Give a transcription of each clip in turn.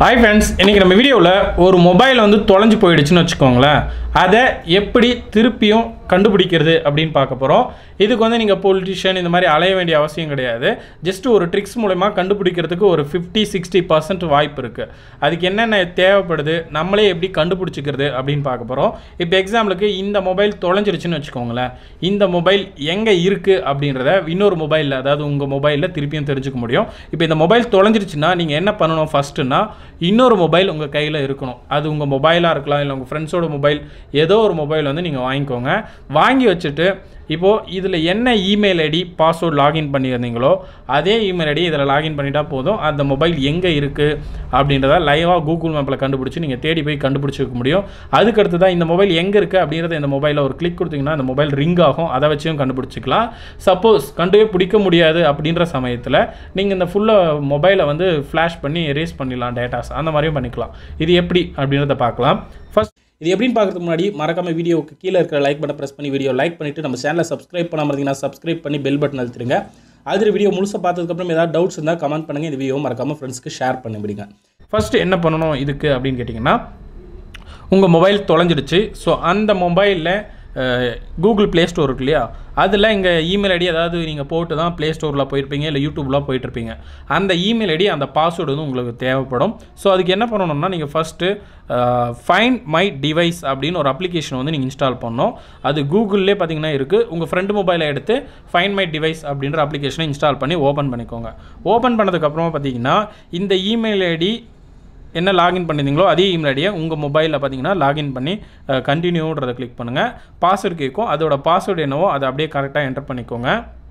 hi friends இன்றைக்கி நம்ம வீடியோவில் ஒரு மொபைல் வந்து தொலைஞ்சு போயிடுச்சுன்னு வச்சுக்கோங்களேன் அதை எப்படி திருப்பியும் கண்டுபிடிக்கிறது அப்படின்னு பார்க்க போகிறோம் இதுக்கு வந்து நீங்கள் பொலிட்டிஷியன் இந்த மாதிரி அலைய வேண்டிய அவசியம் கிடையாது ஜஸ்ட் ஒரு ட்ரிக்ஸ் மூலமா கண்டுபிடிக்கிறதுக்கு ஒரு ஃபிஃப்டி சிக்ஸ்டி பர்சன்ட் வாய்ப்பு இருக்குது அதுக்கு என்னென்ன தேவைப்படுது நம்மளே எப்படி கண்டுபிடிச்சிக்கிறது அப்படின்னு பார்க்க போகிறோம் இப்போ எக்ஸாம்பிளுக்கு இந்த மொபைல் தொலைஞ்சிருச்சுன்னு வச்சுக்கோங்களேன் இந்த மொபைல் எங்கே இருக்குது அப்படின்றத இன்னொரு மொபைலில் அதாவது உங்கள் மொபைலில் திருப்பியும் தெரிஞ்சுக்க முடியும் இப்போ இந்த மொபைல் தொலைஞ்சிருச்சுன்னா நீங்கள் என்ன பண்ணணும் ஃபஸ்ட்டுன்னா இன்னொரு மொபைல் உங்கள் கையில் இருக்கணும் அது உங்கள் மொபைலாக இருக்கலாம் இல்லை உங்கள் ஃப்ரெண்ட்ஸோட மொபைல் ஏதோ ஒரு மொபைல் வந்து நீங்கள் வாங்கிக்கோங்க வாங்கி வச்சுட்டு இப்போது இதில் என்ன இமெயில் ஐடி பாஸ்வேர்ட் லாகின் பண்ணியிருந்தீங்களோ அதே இமெயில் ஐடி இதில் லாகின் பண்ணிட்டா போதும் அந்த மொபைல் எங்கே இருக்குது அப்படின்றத லைவாக கூகுள் மேப்பில் கண்டுபிடிச்சி நீங்கள் தேடி போய் கண்டுபிடிச்சிக்க முடியும் அதுக்கடுத்து தான் இந்த மொபைல் எங்கே இருக்குது அப்படின்றத இந்த மொபைலில் ஒரு கிளிக் கொடுத்தீங்கன்னா அந்த மொபைல் ரிங் ஆகும் அதை வச்சும் கண்டுபிடிச்சிக்கலாம் சப்போஸ் கண்டுவே பிடிக்க முடியாது அப்படின்ற சமயத்தில் நீங்கள் இந்த ஃபுல்லாக மொபைலை வந்து ஃப்ளாஷ் பண்ணி எரேஸ் பண்ணிடலாம் டேட்டாஸ் அந்த மாதிரியும் பண்ணிக்கலாம் இது எப்படி அப்படின்றத பார்க்கலாம் ஃபர்ஸ்ட் இது எப்படின்னு பார்க்கறதுக்கு முன்னாடி மறக்காம வீடியோவுக்கு கீழே இருக்கிற லைக் பட்டன் ப்ரெஸ் பண்ணி வீடியோ லைக் பண்ணிட்டு நம்ம சேனலை சப்ஸ்கிரைப் பண்ணாம இருந்தீங்கன்னா சப்ஸ்கிரைப் பண்ணி பெல் பட்டன் அழுத்திடுங்க அது வீடியோ முழுசாக பார்த்ததுக்கப்புறம் ஏதாவது டவுட்ஸ் இருந்தால் கமெண்ட் பண்ணுங்கள் இந்த வீடியோ மறக்காம ஃப்ரெண்ட்ஸ்க்கு ஷேர் பண்ணி விடுங்க ஃபர்ஸ்ட் என்ன பண்ணணும் இதுக்கு அப்படின்னு கேட்டிங்கன்னா உங்கள் மொபைல் தொலைஞ்சிடுச்சு ஸோ அந்த மொபைலில் கூகுள் ப்ளே ஸ்டோர் இருக்கு இல்லையா அதில் இங்கே இமெயில் ஐடி அதாவது நீங்கள் போட்டு தான் ப்ளே ஸ்டோரில் போயிருப்பீங்க இல்லை யூடியூப்லாம் போயிட்டுருப்பீங்க அந்த இமெயில் ஐடி அந்த பாஸ்வேர்டு வந்து உங்களுக்கு தேவைப்படும் ஸோ அதுக்கு என்ன பண்ணணும்னா நீங்கள் ஃபஸ்ட்டு ஃபைன் மை டிவைஸ் அப்படின்னு ஒரு அப்ளிகேஷன் வந்து நீங்கள் இன்ஸ்டால் பண்ணணும் அது கூகுள்லேயே பார்த்தீங்கன்னா இருக்குது உங்கள் ஃப்ரெண்டு மொபைலை எடுத்து ஃபைன் மை டிவைஸ் அப்படின்ற அப்ளிகேஷனை இன்ஸ்டால் பண்ணி ஓப்பன் பண்ணிக்கோங்க ஓப்பன் பண்ணதுக்கப்புறமா பார்த்தீங்கன்னா இந்த இமெயில் ஐடி என்ன லாகின் பண்ணியிருந்தீங்களோ அதே இமெயில் ஐடியை உங்கள் மொபைலில் பார்த்தீங்கன்னா லாகின் பண்ணி கண்டினியூன்றதை கிளிக் பண்ணுங்கள் பாஸ்வேர்டு கேட்கும் அதோட பாஸ்வேர்டு என்னவோ அதை அப்படியே கரெக்டாக என்டர் பண்ணிக்கோங்க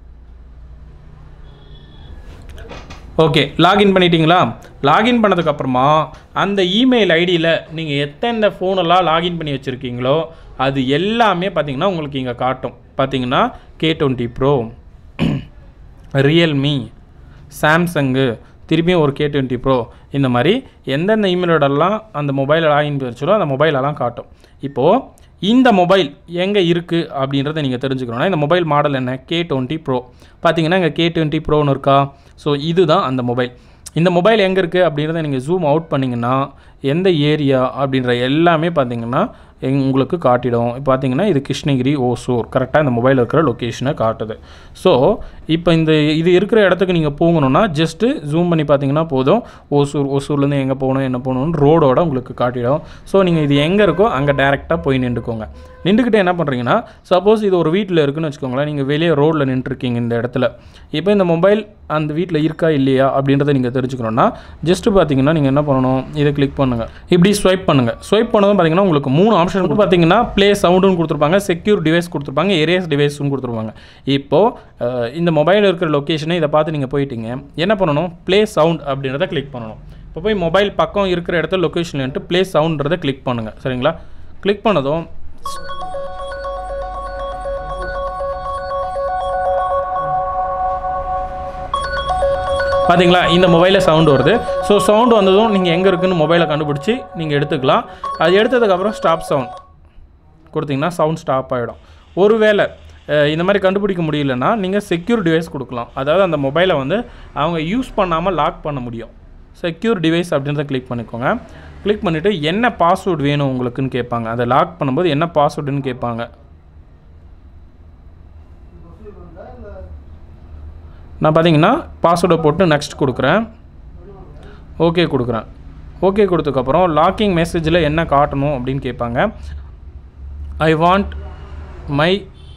ஓகே லாகின் பண்ணிட்டீங்களா லாகின் பண்ணதுக்கப்புறமா அந்த இமெயில் ஐடியில் நீங்கள் எத்தனை ஃபோனெல்லாம் லாகின் பண்ணி வச்சுருக்கீங்களோ அது எல்லாமே பார்த்தீங்கன்னா உங்களுக்கு இங்கே காட்டும் பார்த்தீங்கன்னா K twenty pro Realme Samsung திருப்பியும் ஒரு கே டுவெண்ட்டி ப்ரோ இந்த மாதிரி எந்தெந்த இமெயிலோடலாம் அந்த மொபைலில் லாகின் பண்ணிச்சோ அந்த மொபைலெல்லாம் காட்டும் இப்போது இந்த மொபைல் எங்கே இருக்குது அப்படின்றத நீங்கள் தெரிஞ்சுக்கணும்னா இந்த மொபைல் மாடல் என்ன கே டுவெண்ட்டி ப்ரோ பார்த்தீங்கன்னா இங்கே கே டுவெண்ட்டி ப்ரோன்னு இருக்கா ஸோ இதுதான் அந்த மொபைல் இந்த மொபைல் எங்கே இருக்குது அப்படின்றத நீங்கள் ஜூம் அவுட் பண்ணிங்கன்னா எந்த ஏரியா அப்படின்ற எல்லாமே பார்த்தீங்கன்னா எங் உங்களுக்கு காட்டிடும் இப்போ பார்த்தீங்கன்னா இது கிருஷ்ணகிரி ஓசூர் கரெக்டாக இந்த மொபைல் இருக்கிற லொக்கேஷனை காட்டுது ஸோ இப்போ இந்த இது இருக்கிற இடத்துக்கு நீங்கள் போகணுன்னா ஜஸ்ட்டு ஜூம் பண்ணி பார்த்தீங்கன்னா போதும் ஓசூர் ஓசூர்லேருந்து எங்கே போகணும் என்ன போகணும்னு ரோடோட உங்களுக்கு காட்டிடும் ஸோ நீங்கள் இது எங்கே இருக்கோ அங்கே டேரெக்டாக போய் நின்றுக்கோங்க நின்றுக்கிட்டு என்ன பண்ணுறீங்கன்னா சப்போஸ் இது ஒரு வீட்டில் இருக்குன்னு வச்சுக்கோங்களேன் நீங்கள் வெளியே ரோட்டில் நின்றுருக்கீங்க இந்த இடத்துல இப்போ இந்த மொபைல் அந்த வீட்டில் இருக்கா இல்லையா அப்படின்றத நீங்கள் தெரிஞ்சுக்கணுன்னா ஜஸ்ட்டு பார்த்தீங்கன்னா நீங்கள் என்ன பண்ணணும் இதை கிளிக் பண்ணுங்கள் இப்படி ஸ்வைப் பண்ணுங்கள் ஸ்வைப் பண்ணதும் பார்த்தீங்கன்னா உங்களுக்கு மூணு ஆப்ஷன் பார்த்தீங்கன்னா ப்ளே சவுண்டுன்னு கொடுத்துருப்பாங்க செக்யூர் டிவைஸ் கொடுத்துருப்பாங்க எரேஸ் டிவைஸ்னு கொடுத்துருப்பாங்க இப்போது இந்த மொபைல் இருக்கிற லொக்கேஷனை இதை பார்த்து நீங்கள் போயிட்டீங்க என்ன பண்ணணும் ப்ளே சவுண்ட் அப்படின்றத கிளிக் பண்ணணும் இப்போ போய் மொபைல் பக்கம் இருக்கிற இடத்துல லொக்கேஷன்ட்டு ப்ளே சவுண்டுன்றதை கிளிக் பண்ணுங்கள் சரிங்களா கிளிக் பண்ணதும் பார்த்தீங்களா இந்த மொபைலில் சவுண்டு வருது ஸோ சவுண்டு வந்ததும் நீங்கள் எங்கே இருக்குன்னு மொபைலை கண்டுபிடிச்சி நீங்கள் எடுத்துக்கலாம் அது எடுத்ததுக்கப்புறம் ஸ்டாப் சவுண்ட் கொடுத்தீங்கன்னா சவுண்ட் ஸ்டாப் ஆகிடும் ஒருவேளை இந்த மாதிரி கண்டுபிடிக்க முடியலன்னா நீங்கள் செக்யூர் டிவைஸ் கொடுக்கலாம் அதாவது அந்த மொபைலை வந்து அவங்க யூஸ் பண்ணாமல் லாக் பண்ண முடியும் செக்யூர் டிவைஸ் அப்படின்றத கிளிக் பண்ணிக்கோங்க கிளிக் பண்ணிவிட்டு என்ன பாஸ்வேர்டு வேணும் உங்களுக்குன்னு கேட்பாங்க அதை லாக் பண்ணும்போது என்ன பாஸ்வேர்டுன்னு கேட்பாங்க நான் பார்த்தீங்கன்னா பாஸ்வேர்டை போட்டு நெக்ஸ்ட் கொடுக்குறேன் ஓகே கொடுக்குறேன் ஓகே கொடுத்ததுக்கப்புறம் லாக்கிங் மெசேஜில் என்ன காட்டணும் அப்படின்னு கேட்பாங்க ஐ வாண்ட் மை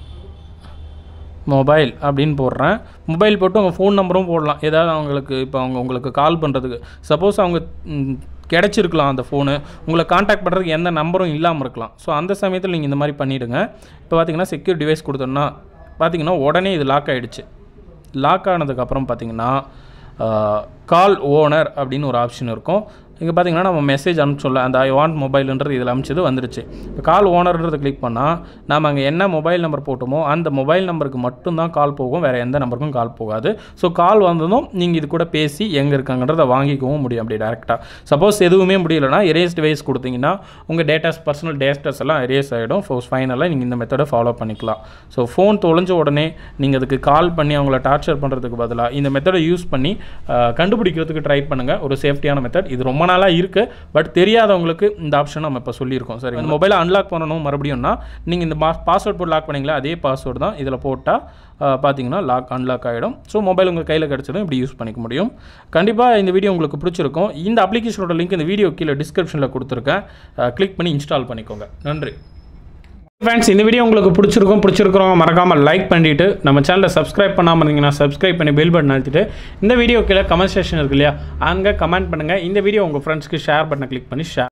மொபைல் அப்படின்னு போடுறேன் மொபைல் போட்டு உங்கள் ஃபோன் நம்பரும் போடலாம் ஏதாவது அவங்களுக்கு இப்போ அவங்க உங்களுக்கு கால் பண்ணுறதுக்கு சப்போஸ் அவங்க கிடச்சிருக்கலாம் அந்த ஃபோனு உங்களை காண்டாக்ட் பண்ணுறதுக்கு எந்த நம்பரும் இல்லாமல் இருக்கலாம் ஸோ அந்த சமயத்தில் நீங்கள் இந்த மாதிரி பண்ணிவிடுங்க இப்போ பார்த்தீங்கன்னா செக்யூர் டிவைஸ் கொடுத்தோன்னா பார்த்தீங்கன்னா உடனே இது லாக் ஆகிடுச்சு லாக் ஆனதுக்கப்புறம் பார்த்தீங்கன்னா கால் ஓனர் அப்படின்னு ஒரு ஆப்ஷன் இருக்கும் இங்கே பார்த்தீங்கன்னா நம்ம மெசேஜ் அனுப்பிச்சோம்ல அந்த ஐ வாண்ட் மொபைல்ன்றது இதில் அனுப்பிச்சது வந்துருச்சு இப்போ கால் ஓனர்ன்றதை கிளிக் பண்ணால் நாம் அங்கே என்ன மொபைல் நம்பர் போட்டோமோ அந்த மொபைல் நம்பருக்கு மட்டும்தான் கால் போகும் வேறு எந்த நம்பருக்கும் கால் போகாது ஸோ கால் வந்ததும் நீங்கள் இது கூட பேசி எங்கே இருக்காங்கன்றதை வாங்கிக்கவும் முடியும் அப்படி டேரெக்டாக சப்போஸ் எதுவுமே முடியலன்னா எரேஸ் டிவைஸ் கொடுத்தீங்கன்னா உங்கள் டேட்டாஸ் பர்சனல் டேட்டாஸ் எல்லாம் எரேஸ் ஆகிடும் ஸோ ஃபைனலாக நீங்கள் இந்த மெத்தடை ஃபாலோ பண்ணிக்கலாம் ஸோ ஃபோன் தொலைஞ்ச உடனே நீங்கள் அதுக்கு கால் பண்ணி அவங்கள டார்ச்சர் பண்ணுறதுக்கு பதிலாக இந்த மெத்தடை யூஸ் பண்ணி கண்டு கண்டுபிடிக்கிறதுக்கு ட்ரை பண்ணுங்கள் ஒரு சேஃப்டியான மெத்தட் இது ரொம்ப நாளாக இருக்குது பட் தெரியாதவங்களுக்கு இந்த ஆப்ஷன் நம்ம இப்போ சொல்லியிருக்கோம் சரி இந்த மொபைலை அன்லாக் பண்ணணும் மறுபடியும்னா நீங்கள் இந்த பாஸ்வேர்ட் போட்டு லாக் பண்ணீங்களா அதே பாஸ்வேர்டு தான் இதில் போட்டால் பார்த்தீங்கன்னா லாக் அன்லாக் ஆகிடும் ஸோ மொபைல் உங்கள் கையில் கிடச்சதும் இப்படி யூஸ் பண்ணிக்க முடியும் கண்டிப்பாக இந்த வீடியோ உங்களுக்கு பிடிச்சிருக்கும் இந்த அப்ளிகேஷனோட லிங்க் இந்த வீடியோ கீழே டிஸ்கிரிப்ஷனில் கொடுத்துருக்கேன் கிளிக் பண்ணி இன்ஸ்டால் பண்ணிக்கோங்க நன்றி ஃப்ரெண்ட்ஸ் இந்த வீடியோ உங்களுக்கு பிடிச்சிருக்கும் பிடிச்சிருக்கிறவங்க மறக்காமல் லைக் பண்ணிவிட்டு நம்ம சேனலை சப்ஸ்கிரைப் பண்ணாமல் இருந்தீங்கன்னா சப்ஸ்கிரைப் பண்ணி பெல் பட்டன் அழுத்திட்டு இந்த வீடியோ கீழே கமெண்ட் செக்ஷன் இருக்கு இல்லையா அங்கே கமெண்ட் பண்ணுங்கள் இந்த வீடியோ உங்கள் ஃப்ரெண்ட்ஸ்க்கு ஷேர் பண்ண கிளிக் பண்ணி ஷேர்